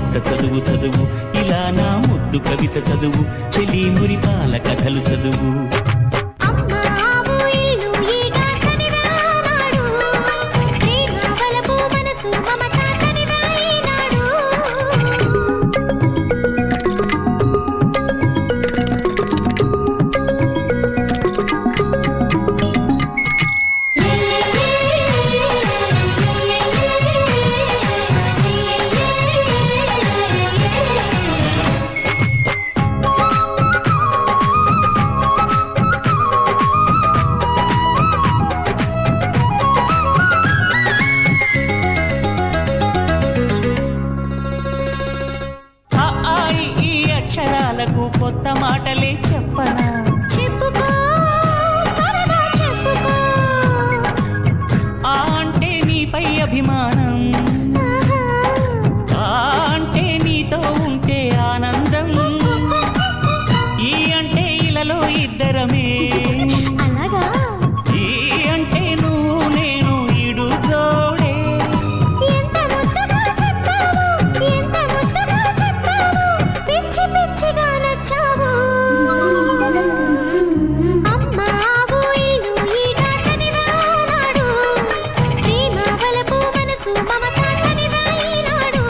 కొత్త చదువు చదువు ఇలా నా ముద్దు కవిత చదువు చెలి మురిపాల కథలు చదువు అమ్మ ఆవు ఇల్లు ఈగ చదివానాడు ప్రేమ బలపు మనసు మమత చదివాయినాడు ఆ ఆ, ఈ, ఈ అక్షరాలకు కొత్త మాటలే చెప్పనా చెప్పుకో త్వరగా చెప్పుకో ఆ అంటే నీపై అభిమానం ఆ అంటే నీతో ఉంటే ఆనందం ఈ అంటే ఇలలో ఇద్దరమే అలాగా ఈ అంటే నువ్వు నేను ఇడు జోడే ఎంత ముద్దగా చెప్పావు ఎంత ముద్దగా చెప్పావు పిచ్చి పిచ్చిగా నచ్చావు అమ్మ ఆవు ఇల్లు ఈగ చదివానాడు ప్రేమ బలపు మనసు మమత చదివాయినాడు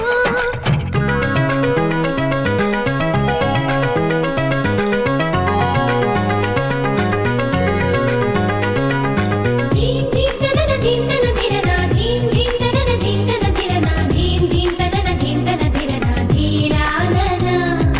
దీం దీం తనన దీం తన ధిరనా దీం దీం తనన దీం తన ధిరనా దీం దీం తనన దీం తన ధిరనా ధీరాననా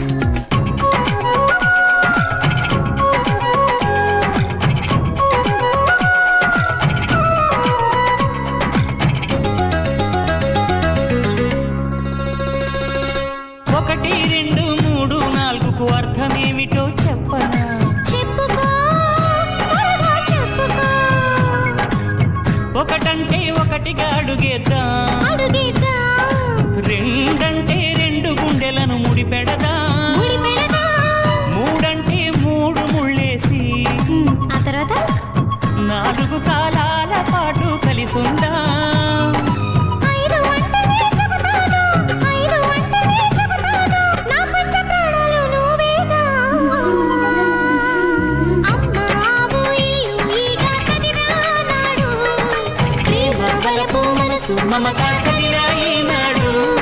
ఒకటి రెండు మూడు నాలుగుకు అర్థమేమిటో చెప్పనా చెప్పుకో త్వరగా చెప్పుకో ఒకటంటే ఒకటిగా అడుగేద్దాం అడుగేద్దాం రెండంటే రెండు గుండెలను ముడిపెడదాం ముడిపెడదాం మూడంటే మూడు ముళ్ళేసి ఆ తర్వాత నాలుగు కాలాల పాటు కలిసుందాం ఐదు అంటేనే చెబుతాను ఐదు అంటేనే చెబుతాను నా పంచ ప్రాణాలు నువ్వేగా అమ్మ ఆవు ఇల్లు ఈగ చదివానాడు ప్రేమ బలపు మనసు మమత చదివాయినాడు